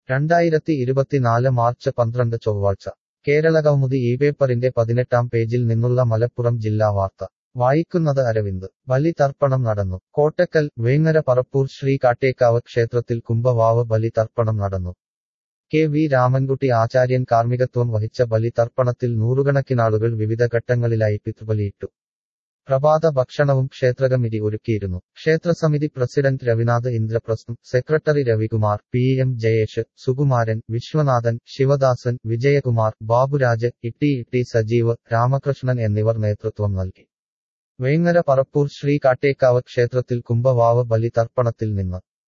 രണ്ടായിരത്തി ഇരുപത്തിനാല് മാർച്ച് പന്ത്രണ്ട് ചൊവ്വാഴ്ച കേരളകൗമുദി ഈ പേപ്പറിന്റെ പതിനെട്ടാം പേജിൽ നിന്നുള്ള മലപ്പുറം ജില്ലാ വാർത്ത വായിക്കുന്നത് അരവിന്ദ് ബലി തർപ്പണം നടന്നു കോട്ടക്കൽ വേങ്ങര പറപ്പൂർ ശ്രീ കാട്ടേക്കാവ് ക്ഷേത്രത്തിൽ കുംഭവാവ് ബലി തർപ്പണം നടന്നു കെ വി രാമൻകുട്ടി ആചാര്യൻ കാർമ്മികത്വം വഹിച്ച ബലി തർപ്പണത്തിൽ നൂറുകണക്കിനാളുകൾ വിവിധ ഘട്ടങ്ങളിലായി പിതൃബലിയിട്ടു പ്രഭാത ഭക്ഷണവും ക്ഷേത്രകമ്മിറ്റി ഒരുക്കിയിരുന്നു ക്ഷേത്രസമിതി president Ravinath Indraprastham secretary Ravikumar P M Jayesh Sukumaran Viswanathan Sivadasan Vijayakumar Baburaj Itty Itty Sajeev Ramakrishnan എന്നിവർ നേതൃത്വം നൽകി വേങ്ങര പറപ്പൂർ ശ്രീ കാട്ടേക്കാവ് ക്ഷേത്രത്തിൽ കുംഭവാവ് ബലി തർപ്പണത്തിൽ നിന്ന്